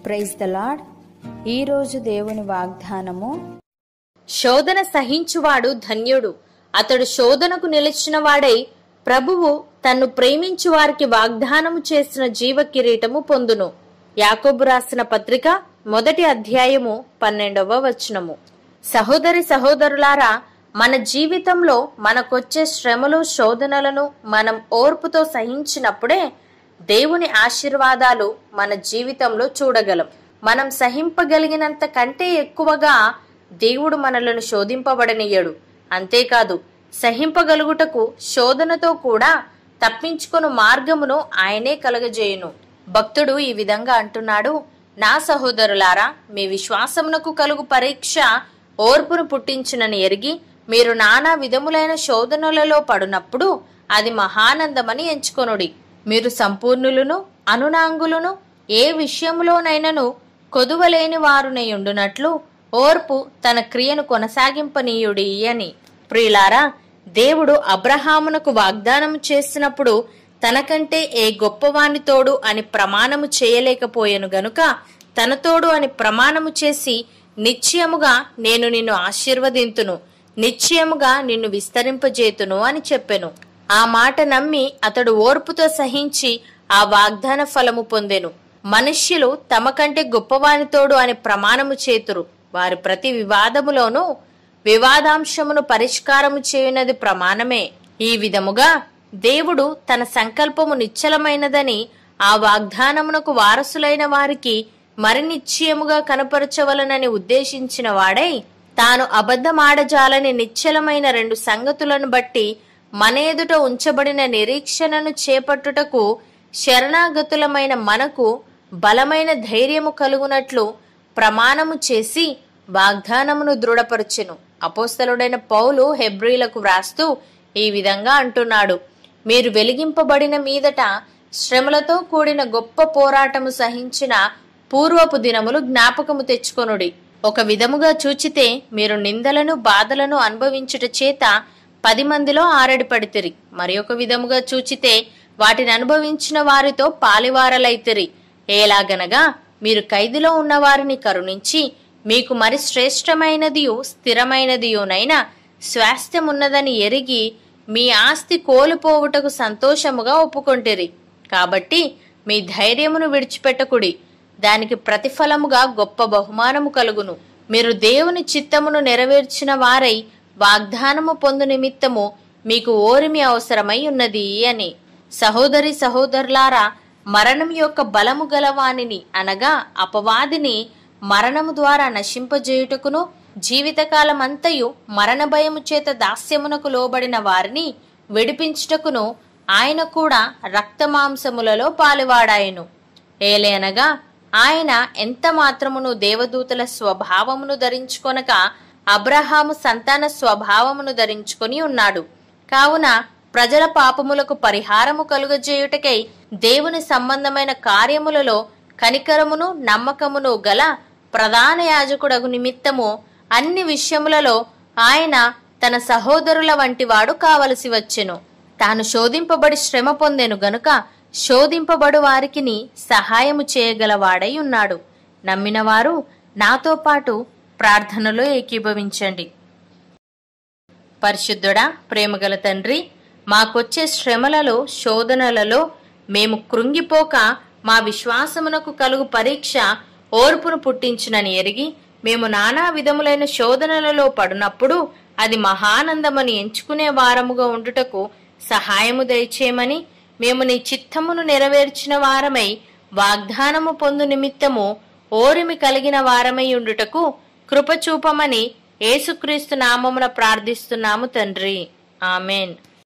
praise the lord ఈరోజు దేవుని వాగ్దానము శోధన సహించువాడు ధన్యుడు అతడు శోధనకు నిలిచిన వాడై ప్రభువు తన్ను ప్రేమించు వారికి వాగ్దానము చేసిన జీవ కిరీటము పొందును యాకోబు రాసిన పత్రిక మొదటి అధ్యాయము పన్నెండవ వచనము సహోదరి సహోదరులారా మన జీవితంలో మనకొచ్చే శ్రమలు శోధనలను మనం ఓర్పుతో సహించినప్పుడే దేవుని ఆశీర్వాదాలు మన జీవితంలో చూడగలం మనం సహింపగలిగినంత కంటే ఎక్కువగా దేవుడు మనలను శోధింపబడనీయడు అంతేకాదు సహింపగలుగుటకు శోధనతో కూడా తప్పించుకొను మార్గమును ఆయనే కలగజేయును భక్తుడు ఈ విధంగా అంటున్నాడు నా సహోదరులారా మీ విశ్వాసమునకు కలుగు పరీక్ష ఓర్పును పుట్టించునని ఎరిగి మీరు నానా విధములైన శోధనలలో పడునప్పుడు అది మహానందమని ఎంచుకొనుడి మీరు సంపూర్ణులను అనునాంగులను ఏ విషయములోనైనను కొదువలేని వారునయుండునట్లు ఓర్పు తన క్రియను కొనసాగింపనీయుడి అని ప్రియులారా దేవుడు అబ్రహామునకు వాగ్దానం చేసినప్పుడు తనకంటే ఏ గొప్పవాని తోడు అని ప్రమాణము చేయలేకపోయాను గనుక తన తోడు అని ప్రమాణము చేసి నిశ్చయముగా నేను నిన్ను ఆశీర్వదింతును నిశ్చయముగా నిన్ను విస్తరింపజేతును అని చెప్పెను ఆ మాట నమ్మి అతడు ఓర్పుతో సహించి ఆ వాగ్దాన ఫలము పొందెను మనుష్యులు తమ కంటే గొప్పవానితోడు అని ప్రమాణము చేతురు వారి ప్రతి వివాదములోనూ వివాదాంశమును పరిష్కారము చేయునది ప్రమాణమే ఈ విధముగా దేవుడు తన సంకల్పము నిశ్చలమైనదని ఆ వాగ్దానమునకు వారసులైన వారికి మరి నిశ్చయముగా కనపరచవలనని ఉద్దేశించిన వాడై తాను అబద్ధమాడజాలని నిశ్చలమైన రెండు సంగతులను బట్టి మన ఎదుట ఉంచబడిన నిరీక్షణను చేపట్టుటకు శరణాగతులమైన మనకు బలమైన ధైర్యము కలుగునట్లు ప్రమాణము చేసి వాగ్దానమును దృఢపరచెను అపోస్తలుడైన పౌలు హెబ్రీలకు వ్రాస్తూ ఈ విధంగా అంటున్నాడు మీరు వెలిగింపబడిన మీదట శ్రమలతో కూడిన గొప్ప పోరాటము సహించిన పూర్వపు దినములు జ్ఞాపకము తెచ్చుకొనుడి ఒక విధముగా చూచితే మీరు నిందలను బాధలను అనుభవించుట చేత పది మందిలో ఆరడిపడితిరి మరి ఒక విధముగా చూచితే వాటిని అనుభవించిన వారితో పాలివారలైతిరి ఏలాగనగా మీరు ఖైదులో ఉన్న వారిని కరుణించి మీకు మరి శ్రేష్టమైనదియు స్థిరమైనదియునైన స్వాస్థ్యమున్నదని ఎరిగి మీ ఆస్తి కోల్పోవుటకు సంతోషముగా ఒప్పుకొంటిరి కాబట్టి మీ ధైర్యమును విడిచిపెట్టకుడి దానికి ప్రతిఫలముగా గొప్ప బహుమానము కలుగును మీరు దేవుని చిత్తమును నెరవేర్చిన వారై వాగ్దానము పొందు నిమిత్తము మీకు ఓరిమి అవసరమై ఉన్నది అని సహోదరి సహోదరులారా మరణం యొక్క బలము గలవానిని అనగా అపవాదిని మరణము ద్వారా నశింపజేయుటకును జీవితకాలమంతయు మరణ భయము చేత దాస్యమునకు లోబడిన వారిని విడిపించుటకును ఆయన కూడా రక్తమాంసములలో పాలువాడాయను ఏలేనగా ఆయన ఎంత మాత్రమును దేవదూతల స్వభావమును ధరించుకొనక అబ్రహాము సంతాన స్వభావమును ధరించుకొని ఉన్నాడు కావున ప్రజల పాపములకు పరిహారము కలుగజేయుటకై దేవుని సంబంధమైన కార్యములలో కనికరమును నమ్మకమును గల ప్రధాన యాజకుడగు నిమిత్తము అన్ని విషయములలో ఆయన తన సహోదరుల వంటివాడు కావలసి వచ్చెను తాను శోధింపబడి శ్రమ పొందెను గనుక శోధింపబడు వారికిని సహాయము చేయగలవాడై ఉన్నాడు నమ్మినవారు నాతో పాటు ప్రార్థనలో ఏకీభవించండి పరిశుద్ధుడా ప్రేమగల తండ్రి మాకొచ్చే శ్రమలలో శోధనలలో మేము కృంగిపోక మా విశ్వాసమునకు కలుగు పరీక్ష ఓర్పును పుట్టించునని ఎరిగి మేము నానా విధములైన శోధనలలో పడినప్పుడు అది మహానందమని ఎంచుకునే వారముగా ఉండుటకు సహాయము దయచేయమని మేము నీ చిత్తమును నెరవేర్చిన వారమై వాగ్దానము పొందు నిమిత్తము ఓరిమి కలిగిన వారమై ఉండుటకు కృపచూపమని యేసుక్రీస్తు నామమున ప్రార్థిస్తున్నాము తండ్రి ఆమెన్